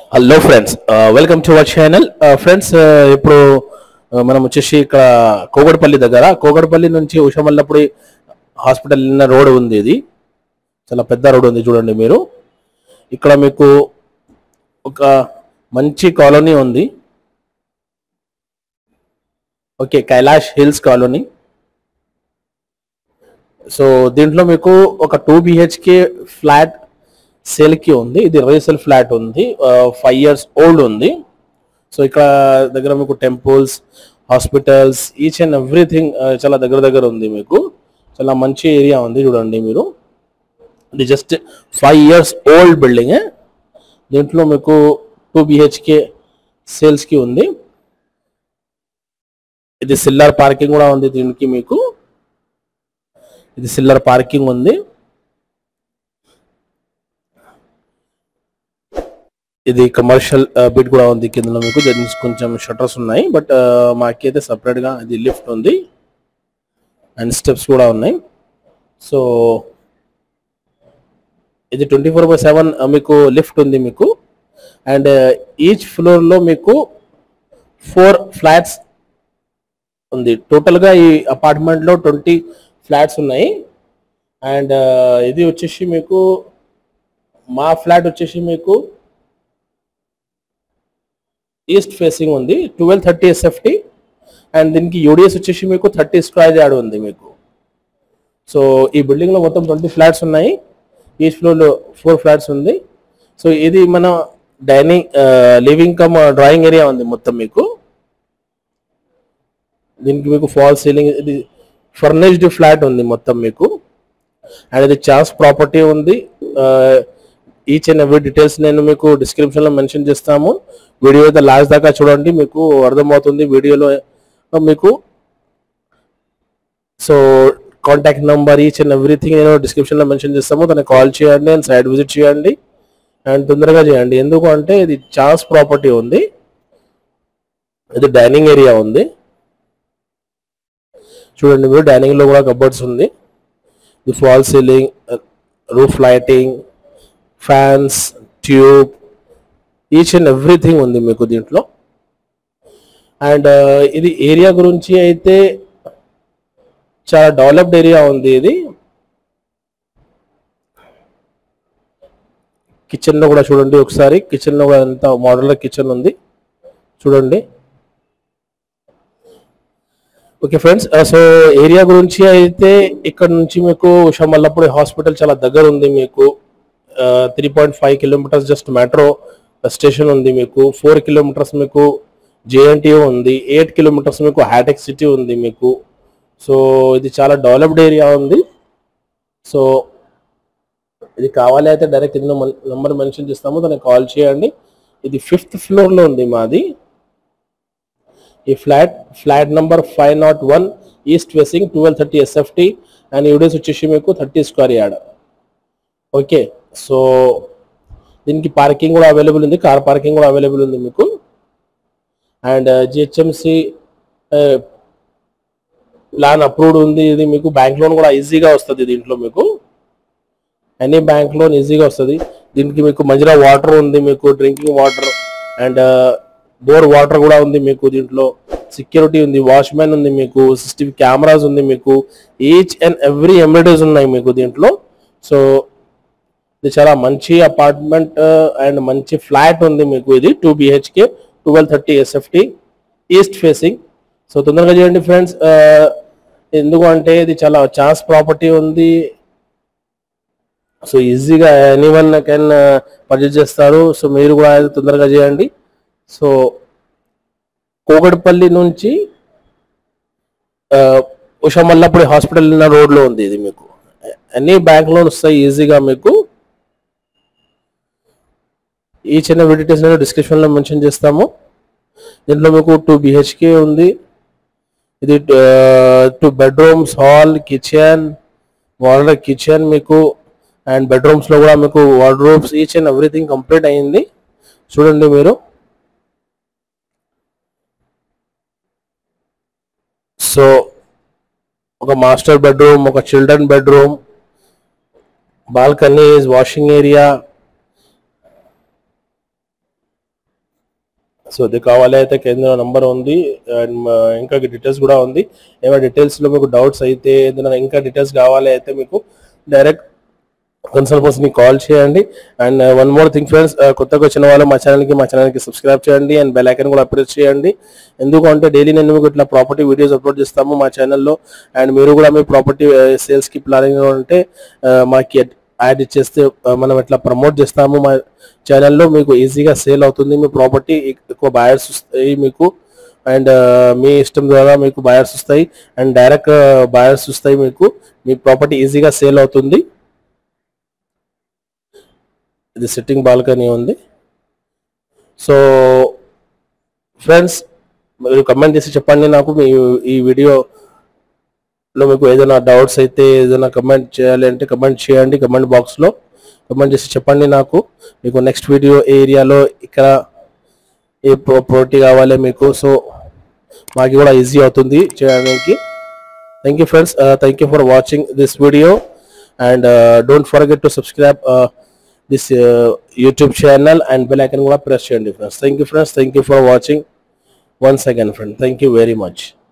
hello friends welcome to our channel friends ఇప్పుడు uh, మనం వచ్చేసి ఇక్కడ కోగడపల్లి దగ్గర కోగడపల్లి నుంచి ఉషమల్లపుడి హాస్పిటల్ వెళ్ళిన రోడ్ ఉంది ఇది చాలా పెద్ద రోడ్ ఉంది చూడండి మీరు ఇక్కడ మీకు ఒక మంచి కాలనీ ఉంది okay Kailash hills colony so దీంట్లో మీకు ఒక టూ బిహెచ్కే ఫ్లాట్ సేల్కి ఉంది ఇది రీసెల్ ఫ్లాట్ ఉంది ఫైవ్ ఇయర్స్ ఓల్డ్ ఉంది సో ఇక్కడ దగ్గర మీకు temples hospitals each and everything చాలా దగ్గర దగ్గర ఉంది మీకు చాలా మంచి ఏరియా ఉంది చూడండి మీరు ఇది just five years old building దీంట్లో మీకు టూ బిహెచ్కే సేల్స్కి ఉంది ఇది సిల్లర్ పార్కింగ్ కూడా ఉంది దీనికి మీకు ఇది సిల్లర్ పార్కింగ్ ఉంది ఇది కమర్షియల్ బిట్ కూడా ఉంది కింద మీకు దీనికి కొంచెం షట్టర్స్ ఉన్నాయి బట్ మాకైతే separate గా ఇది లిఫ్ట్ ఉంది అండ్ స్టెప్స్ కూడా ఉన్నాయి సో ఇది ట్వంటీ ఫోర్ బై సెవెన్ మీకు లిఫ్ట్ ఉంది మీకు అండ్ ఈచ్ ఫ్లోర్లో మీకు ఫోర్ ఫ్లాట్స్ ఉంది టోటల్గా ఈ అపార్ట్మెంట్లో ట్వంటీ ఫ్లాట్స్ ఉన్నాయి అండ్ ఇది వచ్చేసి మీకు మా ఫ్లాట్ వచ్చేసి మీకు ఈస్ట్ ఫేసింగ్ ఉంది ట్వెల్వ్ థర్టీ ఎస్ఎఫ్టీ అండ్ దీనికి యూడిఎస్ వచ్చేసి మీకు థర్టీ స్క్వేర్ యార్డ్ ఉంది మీకు సో ఈ బిల్డింగ్ లో మొత్తం ట్వంటీ ఫ్లాట్స్ ఉన్నాయి ఈచ్ ఫ్లోర్ లో ఫోర్ ఫ్లాట్స్ ఉంది సో ఇది మన dining living cum drawing area ఉంది మొత్తం మీకు దీనికి మీకు ఫాల్ సీలింగ్ ఇది ఫర్నిష్డ్ ఫ్లాట్ ఉంది మొత్తం మీకు అండ్ ఇది చాన్స్ ప్రాపర్టీ ఉంది ఈచ్ అండ్ ఎవ్రీ డీటెయిల్స్ నేను మీకు డిస్క్రిప్షన్ లో మెన్షన్ చేస్తాము వీడియో అయితే లాస్ట్ దాకా చూడండి మీకు అర్థమవుతుంది వీడియోలో మీకు so contact number each and everything నేను డిస్క్రిప్షన్ లో మెన్షన్ చేస్తాము దాన్ని కాల్ చేయండి అండ్ సైడ్ విజిట్ చేయండి అండ్ తొందరగా చేయండి ఎందుకు అంటే ఇది చాన్స్ ప్రాపర్టీ ఉంది ఇది డైనింగ్ ఏరియా ఉంది చూడండి మీరు డైనింగ్ లో కూడా కబర్డ్స్ ఉంది ఇది fall ceiling roof lighting fans tube each and everything ఉంది మీకు దీంట్లో అండ్ ఇది ఏరియా గురించి అయితే చాలా డెవలప్డ్ ఏరియా ఉంది ఇది కిచెన్ లో కూడా చూడండి ఒకసారి కిచెన్ లో కూడా ఎంత మోడల్ కిచెన్ ఉంది చూడండి ఓకే ఫ్రెండ్స్ సో ఏరియా గురించి అయితే ఇక్కడ నుంచి మీకు ఉషా మల్లప్పుడు హాస్పిటల్ చాలా దగ్గర ఉంది మీకు three point five kilometres just metro station ఉంది మీకు ఫోర్ కిలోమీటర్స్ మీకు జేఎన్టీయూ ఉంది ఎయిట్ కిలోమీటర్స్ మీకు హైటెక్ సిటీ ఉంది మీకు సో ఇది చాలా డెవలప్డ్ ఏరియా ఉంది సో ఇది కావాలి అయితే డైరెక్ట్ కింద నెంబర్ మెన్షన్ చేస్తాము దానికి కాల్ చేయండి ఇది ఫిఫ్త్ ఫ్లోర్లో ఉంది మాది ఈ flat flat number five nought one east facing twelve thirty SFT and UDS వచ్చేసి మీకు thirty square yard okay so దీనికి పార్కింగ్ కూడా అవైలబుల్ ఉంది కార్ పార్కింగ్ కూడా అవైలబుల్ ఉంది మీకు అండ్ జిహెచ్ఎంసి ప్లాన్ అప్రూవ్డ్ ఉంది ఇది మీకు బ్యాంక్ లోన్ కూడా ఈజీగా వస్తుంది దీంట్లో మీకు ఎనీ బ్యాంక్ లోన్ ఈజీగా వస్తుంది దీనికి మీకు మంచిగా వాటర్ ఉంది మీకు drinking water and bore water కూడా ఉంది మీకు దీంట్లో సెక్యూరిటీ ఉంది వాచ్మెన్ ఉంది మీకు సిసిటీవీ కెమెరాస్ ఉంది మీకు ఈచ్ అండ్ ఎవ్రీ ఎమ్యూనిటీస్ ఉన్నాయి మీకు దీంట్లో సో ఇది చాలా మంచి అపార్ట్మెంట్ అండ్ మంచి ఫ్లాట్ ఉంది మీకు ఇది two BHK twelve thirty SFT east facing so తొందరగా చేయండి ఫ్రెండ్స్ ఎందుకు అంటే ఇది చాలా ఛాన్స్ ప్రాపర్టీ ఉంది సో ఈజీగా ఎనీ వన్ కెన్ పర్చేజ్ చేస్తారు సో మీరు కూడా తొందరగా చేయండి సో కోగడపల్లి నుంచి ఉషా మల్లపుడి హాస్పిటల్ ఉన్న రోడ్లో ఉంది ఇది మీకు అన్ని బ్యాంక్ లోన్ వస్తాయి ఈజీగా మీకు ఈ చిన్న డీటెయిల్స్ నేను డిస్క్రిప్షన్ లో మెన్షన్ చేస్తాము దీంట్లో మీకు టూ బిహెచ్కే ఉంది ఇది టూ బెడ్రూమ్స్ హాల్ కిచెన్ వార్డర్ కిచెన్ మీకు అండ్ బెడ్రూమ్స్ లో కూడా మీకు wardrobes each and everything complete అయింది చూడండి మీరు సో ఒక మాస్టర్ బెడ్రూమ్ ఒక children bedroom balconies washing area so అది కావాలి అయితే కేంద్ర నంబర్ ఉంది అండ్ ఇంకా డీటెయిల్స్ కూడా ఉంది ఏమైనా డీటెయిల్స్లో మీకు డౌట్స్ అయితే ఏదైనా ఇంకా డీటెయిల్స్ కావాలి అయితే మీకు డైరెక్ట్ కన్సల్ట్ పర్సన్కి కాల్ చేయండి and one more thing friends కొత్తగా వచ్చిన వాళ్ళు మా ఛానల్కి మా ఛానల్కి సబ్స్క్రైబ్ చేయండి అండ్ బెల్ ఐకన్ కూడా ప్రెస్ చేయండి ఎందుకంటే డైలీ నేను మీకు ఇట్లా ప్రాపర్టీ వీడియోస్ అప్లోడ్ చేస్తాము మా ఛానల్లో అండ్ మీరు కూడా మీ ప్రాపర్టీ సేల్స్కి ప్లానింగ్ ఉంటే uh, మాకి యాడ్ ఇచ్చేస్తే uh, మనం ఇట్లా ప్రమోట్ చేస్తాము మా ఛానల్లో మీకు ఈజీగా సేల్ అవుతుంది మీ ప్రాపర్టీ ఎక్కువ బయర్స్ వస్తాయి మీకు అండ్ మీ ఇష్టం ద్వారా మీకు బయర్స్ వస్తాయి అండ్ డైరెక్ట్ బయర్స్ వస్తాయి మీకు మీ ప్రాపర్టీ ఈజీగా సేల్ అవుతుంది ఇది సిట్టింగ్ బాల్కనీ ఉంది సో ఫ్రెండ్స్ మీరు కమెంట్ చేసి చెప్పండి నాకు మీ ఈ వీడియోలో మీకు ఏదైనా డౌట్స్ అయితే ఏదైనా కమెంట్ చేయాలి అంటే కమెంట్ చేయండి కమెంట్ బాక్స్లో కమెంట్ చేసి చెప్పండి నాకు మీకు నెక్స్ట్ వీడియో ఏరియాలో ఇక్కడ ఏ ప్రాపర్టీ కావాలి మీకు సో మాకు కూడా ఈజీ అవుతుంది చేయడానికి thank you friends thank you for watching this video and don't forget to subscribe this YouTube channel and bell icon కూడా ప్రెస్ చేయండి friends thank you friends thank you for watching once again friend thank you very much